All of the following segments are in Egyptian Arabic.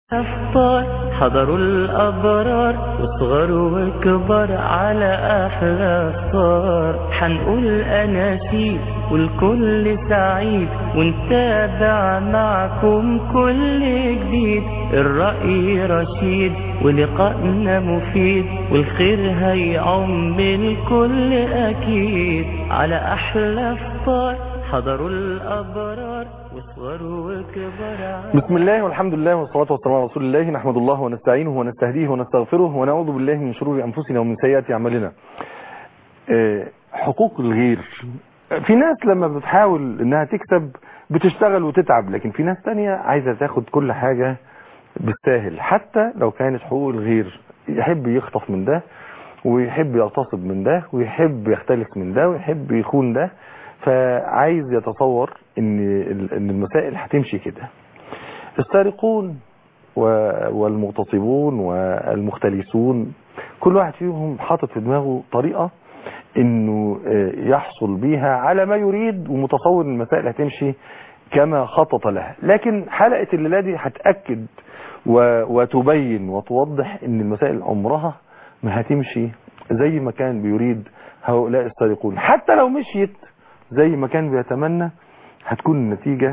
أفطار حضروا الأبرار وصغر وكبر على أحلى صار حنقول أناشيد والكل سعيد ونتابع معكم كل جديد الرأي رشيد ولقائنا مفيد والخير هيعم الكل أكيد على أحلى فطار حضروا الأبرار وصغر وكبر بسم الله والحمد لله والصلاة والسلام على رسول الله نحمد الله ونستعينه ونستهديه ونستغفره ونعوذ بالله من شرور أنفسنا ومن سيئات أعمالنا آه، حقوق الغير في ناس لما بتحاول انها تكسب بتشتغل وتتعب لكن في ناس تانية عايزة تاخد كل حاجة بالساهل حتى لو كانت حقوق الغير يحب يخطف من ده ويحب يغتصب من ده ويحب يختلف من ده ويحب يخون ده فعايز يتصور ان ان المسائل هتمشي كده السارقون والمغتصبون والمختلسون كل واحد فيهم حاطط في دماغه طريقة انه يحصل بيها على ما يريد ومتصور ان المسائل هتمشي كما خطط لها لكن حلقة الليلة دي هتأكد وتبين وتوضح ان المسائل عمرها ما هتمشي زي ما كان بيريد هؤلاء السارقون حتى لو مشيت زي ما كان بيتمنى هتكون النتيجة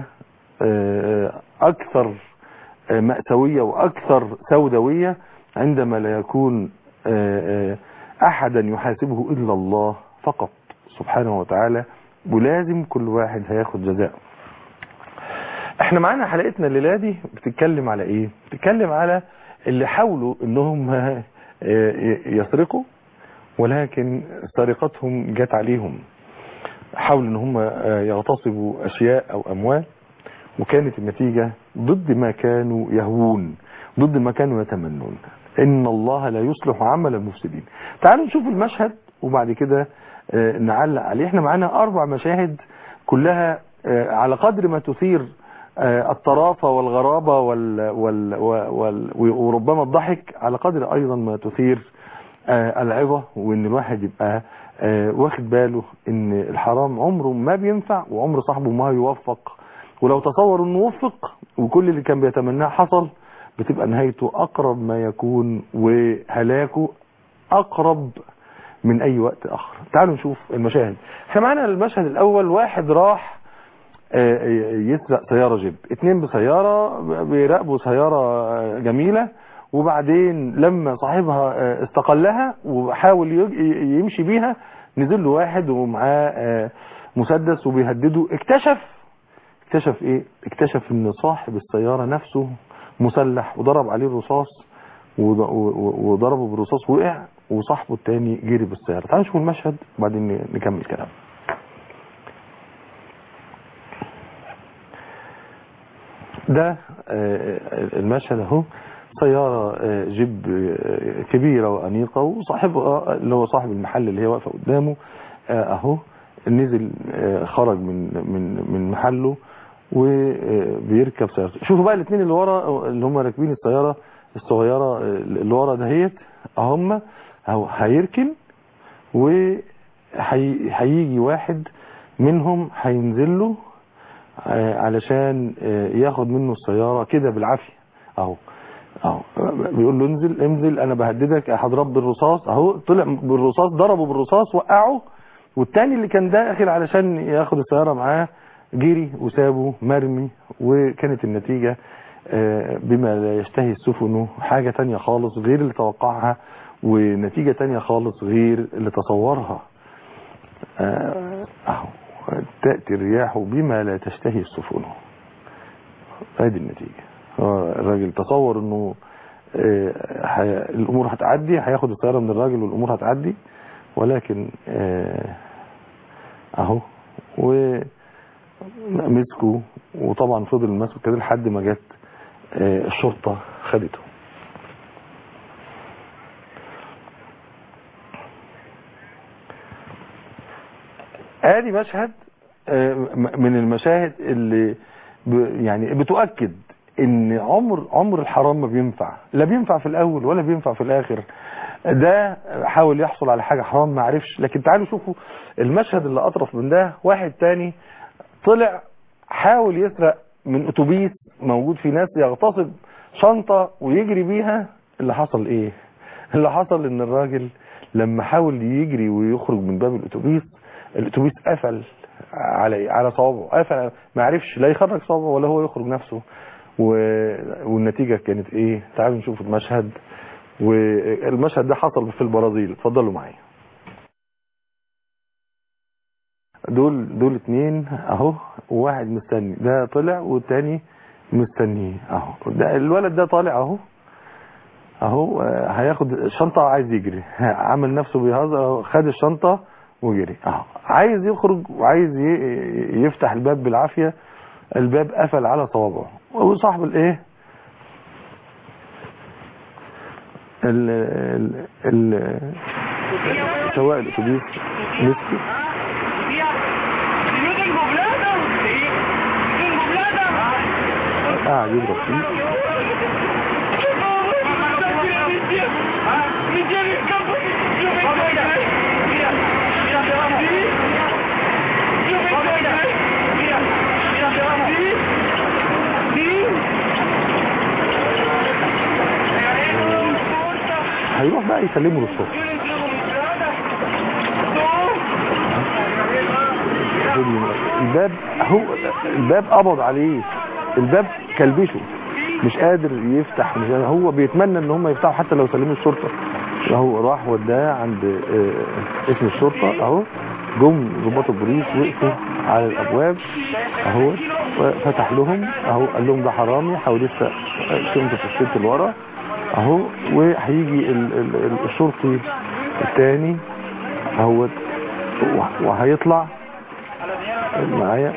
أكثر مأساوية وأكثر سوداوية عندما لا يكون أحدا يحاسبه إلا الله فقط سبحانه وتعالى ولازم كل واحد هياخد جزاء احنا معانا حلقتنا الليلة دي بتتكلم على ايه بتتكلم على اللي حاولوا انهم يسرقوا ولكن سرقتهم جت عليهم حاولوا ان هم يغتصبوا اشياء او اموال وكانت النتيجة ضد ما كانوا يهوون ضد ما كانوا يتمنون ان الله لا يصلح عمل المفسدين تعالوا نشوف المشهد وبعد كده نعلق عليه احنا معانا اربع مشاهد كلها على قدر ما تثير الطرافة والغرابة وال وال وال وربما الضحك على قدر ايضا ما تثير العظة وان الواحد يبقى واخد باله ان الحرام عمره ما بينفع وعمر صاحبه ما يوفق ولو تصور انه وفق وكل اللي كان بيتمناه حصل بتبقى نهايته اقرب ما يكون وهلاكه اقرب من اي وقت اخر تعالوا نشوف المشاهد احنا معانا المشهد الاول واحد راح يسرق سيارة جيب اتنين بسيارة بيراقبوا سيارة جميلة وبعدين لما صاحبها استقلها وحاول يمشي بيها نزل له واحد ومعاه مسدس وبيهدده اكتشف اكتشف ايه اكتشف ان صاحب السيارة نفسه مسلح وضرب عليه الرصاص وضربه بالرصاص وقع وصاحبه التاني جري بالسيارة تعالوا نشوف المشهد وبعدين نكمل كلام ده المشهد اهو سيارة جيب كبيرة وأنيقة وصاحبها اللي هو صاحب المحل اللي هي واقفة قدامه اهو نزل خرج من من من محله وبيركب سيارته شوفوا بقى الاثنين اللي ورا اللي هم راكبين السيارة الصغيرة اللي ورا دهيت هم اهو هيركن وهيجي واحد منهم هينزل له علشان ياخد منه السيارة كده بالعافية اهو اهو بيقول له انزل انزل انا بهددك هضرب بالرصاص اهو طلع بالرصاص ضربه بالرصاص وقعه والتاني اللي كان داخل علشان ياخد السيارة معاه جري وسابه مرمي وكانت النتيجة بما لا يشتهي السفن حاجة تانية خالص غير اللي توقعها ونتيجة تانية خالص غير اللي تصورها اهو تأتي الرياح بما لا تشتهي السفن هذه النتيجة الراجل تصور انه الامور هتعدي هياخد السيارة من الراجل والامور هتعدي ولكن اهو ومسكوا وطبعا فضل ماسكه كده لحد ما جت الشرطة خدته ادي مشهد من المشاهد اللي يعني بتؤكد ان عمر عمر الحرام ما بينفع لا بينفع في الاول ولا بينفع في الاخر ده حاول يحصل على حاجة حرام ما عرفش لكن تعالوا شوفوا المشهد اللي اطرف من ده واحد تاني طلع حاول يسرق من اتوبيس موجود فيه ناس يغتصب شنطة ويجري بيها اللي حصل ايه اللي حصل ان الراجل لما حاول يجري ويخرج من باب الاتوبيس الاتوبيس قفل على على صوابعه قفل ما عرفش لا يخرج صوابعه ولا هو يخرج نفسه و... والنتيجة كانت ايه تعالوا نشوف المشهد والمشهد ده حصل في البرازيل اتفضلوا معايا دول دول اتنين اهو وواحد مستني ده طلع والتاني مستنيه اهو ده الولد ده طالع اهو اهو آه، هياخد الشنطة عايز يجري عمل نفسه بيهزر أهو، خد الشنطة وجري اهو عايز يخرج وعايز ي- يفتح الباب بالعافية الباب قفل على صوابعه وصاحب الايه ال ال ال سواق الاتوبيس مسكه قاعد يضرب فيه هيروح بقى يسلمه للشرطة الباب هو الباب قبض عليه الباب كلبشه مش قادر يفتح مش قادر هو بيتمنى ان هم يفتحوا حتى لو سلموا الشرطة هو راح وداه عند آه، اسم الشرطة اهو جم ضباط البوليس وقفوا على الابواب اهو فتح لهم اهو قال لهم ده حرامي حاول يسرق شنطة الست اللي ورا اهو وهيجي ال- ال- ال- الشرطي الثاني اهو وهيطلع معايا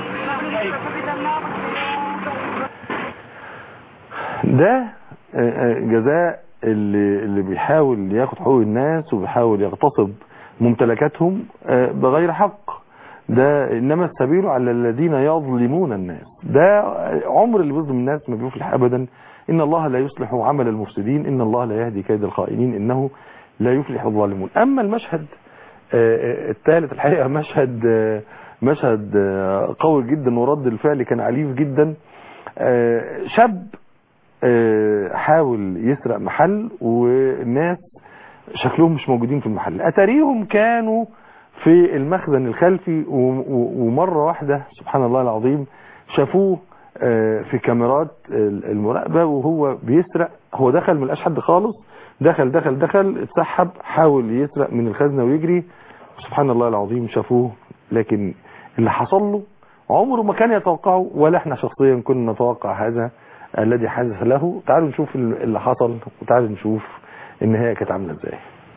ده آه، آه، جزاء اللي اللي بيحاول ياخد حقوق الناس وبيحاول يغتصب ممتلكاتهم آه، بغير حق ده انما السبيل على الذين يظلمون الناس ده عمر اللي بيظلم الناس ما بيفلح ابدا ان الله لا يصلح عمل المفسدين ان الله لا يهدي كيد الخائنين انه لا يفلح الظالمون اما المشهد آه، آه، الثالث الحقيقه مشهد آه، مشهد آه، قوي جدا ورد الفعل كان عنيف جدا آه، شاب آه، حاول يسرق محل والناس شكلهم مش موجودين في المحل اتاريهم كانوا في المخزن الخلفي و- و- ومرة واحدة سبحان الله العظيم شافوه آه، في كاميرات المراقبة وهو بيسرق هو دخل من حد خالص دخل دخل دخل اتسحب حاول يسرق من الخزنة ويجري سبحان الله العظيم شافوه لكن اللي حصل له عمره ما كان يتوقعه ولا احنا شخصيا كنا نتوقع هذا الذي حدث له تعالوا نشوف اللي حصل وتعالوا نشوف النهاية كانت عاملة ازاي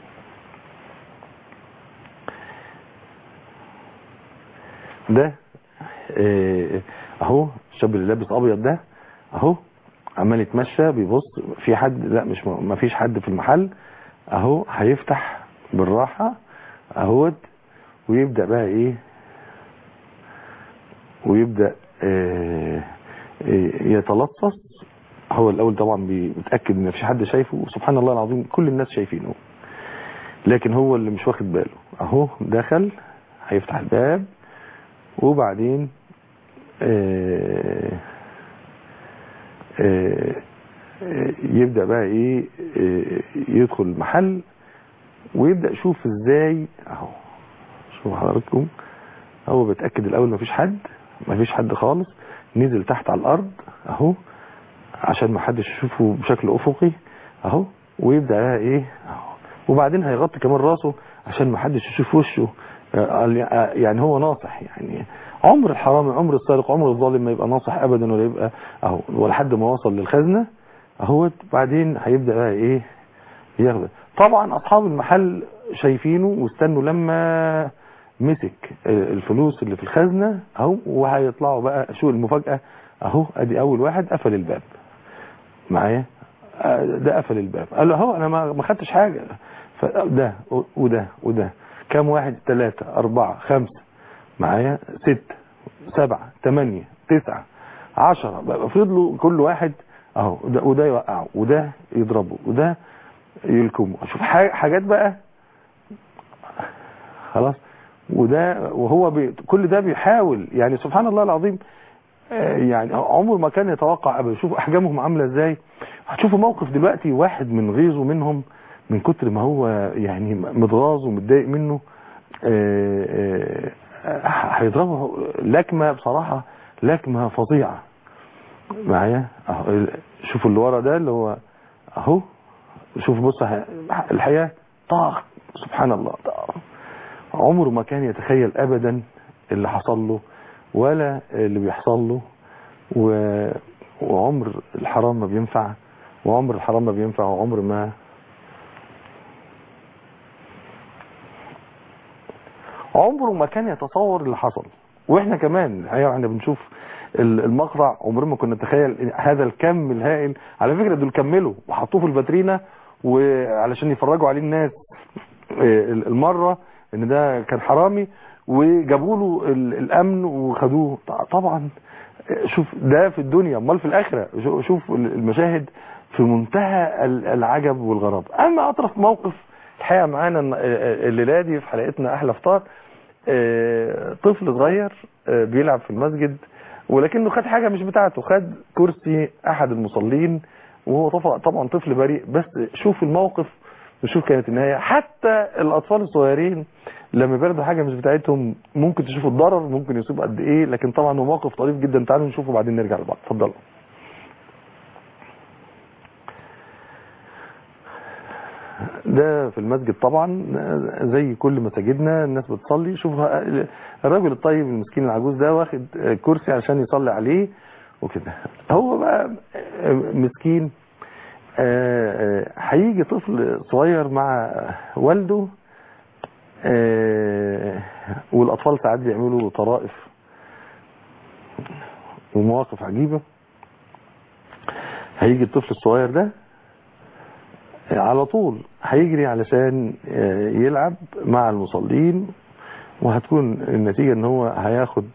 ده اه، اهو الشاب اللي لابس ابيض ده اهو عمال يتمشى بيبص في حد لا مش م- ما فيش حد في المحل اهو هيفتح بالراحة اهوت ويبدأ بقى ايه ويبدأ اه، اه، يتلصص هو الاول طبعا بيتاكد ان مفيش حد شايفه وسبحان الله العظيم كل الناس شايفينه لكن هو اللي مش واخد باله اهو دخل هيفتح الباب وبعدين آه آه آه يبدأ بقى ايه آه يدخل المحل ويبدأ يشوف ازاي اهو شوفوا حضراتكم هو بيتأكد الاول مفيش حد مفيش حد خالص نزل تحت على الارض اهو عشان ما حدش يشوفه بشكل افقي اهو ويبدا بقى ايه اهو وبعدين هيغطي كمان راسه عشان ما حدش يشوف وشه آه، يعني هو ناصح يعني عمر الحرامي عمر السارق عمر الظالم ما يبقى ناصح ابدا ولا يبقى اهو ولحد ما وصل للخزنه اهوت بعدين هيبدا بقى ايه ياخد طبعا اصحاب المحل شايفينه واستنوا لما مسك الفلوس اللي في الخزنه اهو وهيطلعوا بقى شو المفاجاه اهو ادي اول واحد قفل الباب معايا آه، ده قفل الباب قال له اهو انا ما ما خدتش حاجه فده وده وده كام واحد ثلاثة أربعة خمسة معايا ستة سبعة ثمانية تسعة عشرة بقى فضلوا كل واحد اهو ده وده يوقعه وده يضربه وده يلكمه شوف ح- حاجات بقى خلاص وده وهو بي كل ده بيحاول يعني سبحان الله العظيم آه، يعني عمره ما كان يتوقع ابدا شوف احجامهم عامله ازاي هتشوفوا موقف دلوقتي واحد من غيظه منهم من كتر ما هو يعني متغاظ ومتضايق منه آه، آه، هيضربه لكمه بصراحه لكمه فظيعه معايا اهو شوفوا اللي ورا ده اللي هو اهو شوف بص ه- الحياه طاق سبحان الله طاق. عمره ما كان يتخيل ابدا اللي حصل له ولا اللي بيحصل له و... وعمر الحرام ما بينفع وعمر الحرام ما بينفع وعمر ما عمره ما كان يتصور اللي حصل واحنا كمان الحقيقه احنا بنشوف ال- المقطع عمرنا ما كنا نتخيل هذا الكم الهائل على فكره دول كملوا وحطوه في الباترينا وعلشان يفرجوا عليه الناس آه، المره ان ده كان حرامي وجابوا له ال- الامن وخدوه ط- طبعا آه، شوف ده في الدنيا امال في الاخره شو- شوف المشاهد في منتهى ال- العجب والغرابه اما اطرف موقف الحقيقه معانا الن- آه، الليله دي في حلقتنا احلى فطار آه، طفل صغير آه، بيلعب في المسجد ولكنه خد حاجة مش بتاعته خد كرسي أحد المصلين وهو طف- طبعا طفل بريء بس شوف الموقف وشوف كانت النهاية حتى الأطفال الصغيرين لما بياخدوا حاجة مش بتاعتهم ممكن تشوفوا الضرر ممكن يصيب قد إيه لكن طبعا هو موقف طريف جدا تعالوا نشوفه وبعدين نرجع لبعض اتفضلوا ده في المسجد طبعا زي كل مساجدنا الناس بتصلي شوف الراجل الطيب المسكين العجوز ده واخد كرسي عشان يصلي عليه وكده هو بقى مسكين آه، آه، هيجي طفل صغير مع والده آه، والاطفال ساعات بيعملوا طرائف ومواقف عجيبه هيجي الطفل الصغير ده على طول هيجري علشان آه، يلعب مع المصلين وهتكون النتيجة ان هو هياخد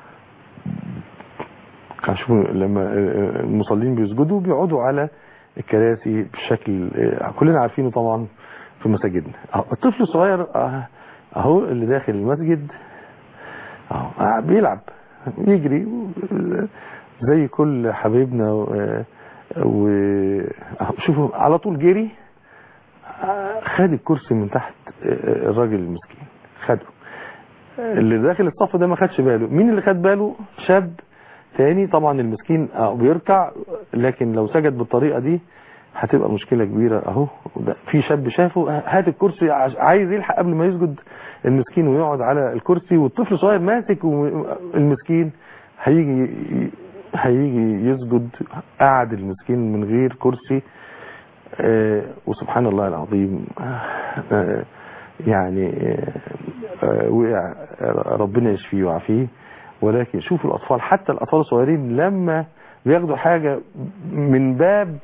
شوفوا لما آه، المصلين بيسجدوا بيقعدوا على الكراسي بشكل آه، كلنا عارفينه طبعا في مساجدنا أهو الطفل الصغير آه، اهو اللي داخل المسجد اهو آه، بيلعب يجري زي كل حبايبنا و- و أهو شوفوا على طول جري آه، خد الكرسي من تحت آه، الراجل المسكين خده اللي داخل الصف ده ما خدش باله مين اللي خد باله شاب تاني طبعا المسكين آه، بيركع لكن لو سجد بالطريقة دي هتبقى مشكلة كبيرة اهو ده في شاب شافه هات الكرسي عش- عايز يلحق قبل ما يسجد المسكين ويقعد على الكرسي والطفل صغير ماسك المسكين هيجي هيجي يسجد قعد المسكين من غير كرسي آه، وسبحان الله العظيم آه، يعني آه، آه، وقع ربنا يشفيه ويعافيه ولكن شوفوا الأطفال حتى الأطفال الصغيرين لما بياخدوا حاجة من باب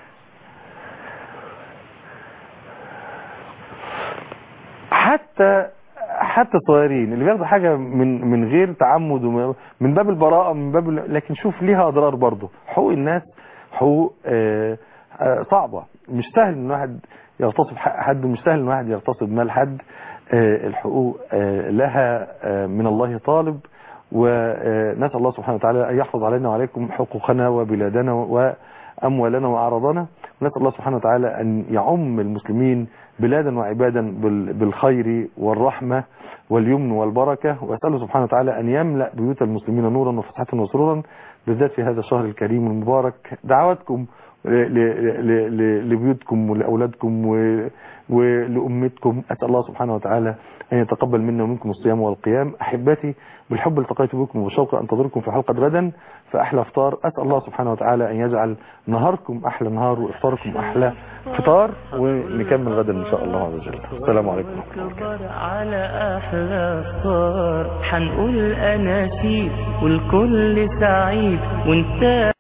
حتى حتى الصغيرين اللي بياخدوا حاجة من من غير تعمد وم- من باب البراءة من باب ال- لكن شوف ليها أضرار برضه حقوق الناس حقوق آه، آه، صعبة مش سهل ان واحد يغتصب حق حد ومش سهل ان واحد يغتصب مال حد آه، الحقوق آه، لها آه، من الله طالب ونسأل الله سبحانه وتعالى أن يحفظ علينا وعليكم حقوقنا وبلادنا وأموالنا وأعراضنا ونسأل الله سبحانه وتعالى أن يعم المسلمين بلادا وعبادا بال- بالخير والرحمة واليمن والبركة وأسأله سبحانه وتعالى أن يملأ بيوت المسلمين نورا وفتحة وسرورا بالذات في هذا الشهر الكريم المبارك دعواتكم ل- ل- ل- ل- لبيوتكم ولأولادكم و- ولأمتكم أسأل الله سبحانه وتعالى أن يتقبل منا ومنكم الصيام والقيام أحبتي بالحب التقيت بكم وبالشوق أنتظركم في حلقة غدا فأحلى افطار أسأل الله سبحانه وتعالى أن يجعل نهاركم أحلى نهار وإفطاركم أحلى فطار ونكمل غدا إن شاء الله عز وجل السلام عليكم وكبر على أحلى صار حنقول أناشيد والكل سعيد وانت